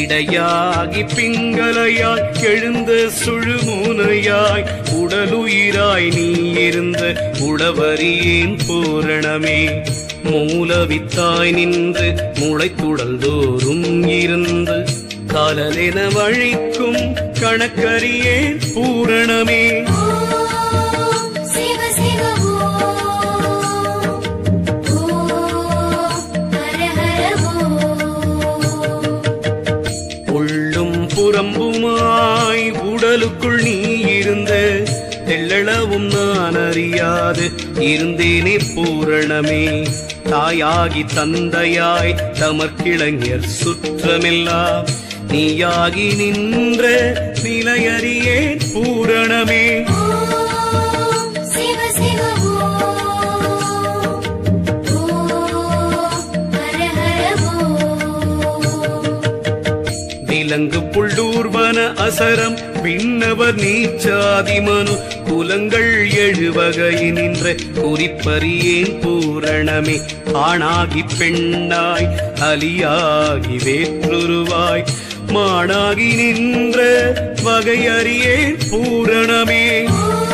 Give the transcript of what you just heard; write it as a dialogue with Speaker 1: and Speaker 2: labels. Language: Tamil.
Speaker 1: இடையாகி பிங்களையாய் எழுந்த சுழுமுனையாய் உடலுயிராய் நீ இருந்த உளவறியேன் பூரணமே மூலவித்தாய் நின்று முளைத்துடல்தோறும் இருந்து காலலென வழிக்கும் கணக்கறியேன் பூரணமே
Speaker 2: ஓம் சிவ சிவ ஓம் ஓம் ஹர ஹர ஓம்
Speaker 1: உள்ளும் புறம்புமாய் உடலுக்குள் நீ இருந்த தெள்ளளவும் நான் அறியாது இருந்தேனே பூரணமே தாயாகி தந்தையாய் தமர்கிளைஞர் சுற்றமெல்லாம் நீயாகி நின்ற நிலையறியேன் பூரணமே
Speaker 2: ஓம் சிவ சிவ ஓம் ஓம் ஹர ஹர ஓம்
Speaker 1: விலங்கு புள்ளூர்வன அசரம் விண்ணவர் நீச்சாதி மனு குலங்கள் எழுவகை நின்ற குறிப்பறியேன் பூரணமே ஆணாகி பெண்ணாய் அலியாகி வேற்றுருவாய் மானாகி நின்ற வகையறியேன் பூரணமே
Speaker 2: ஓம்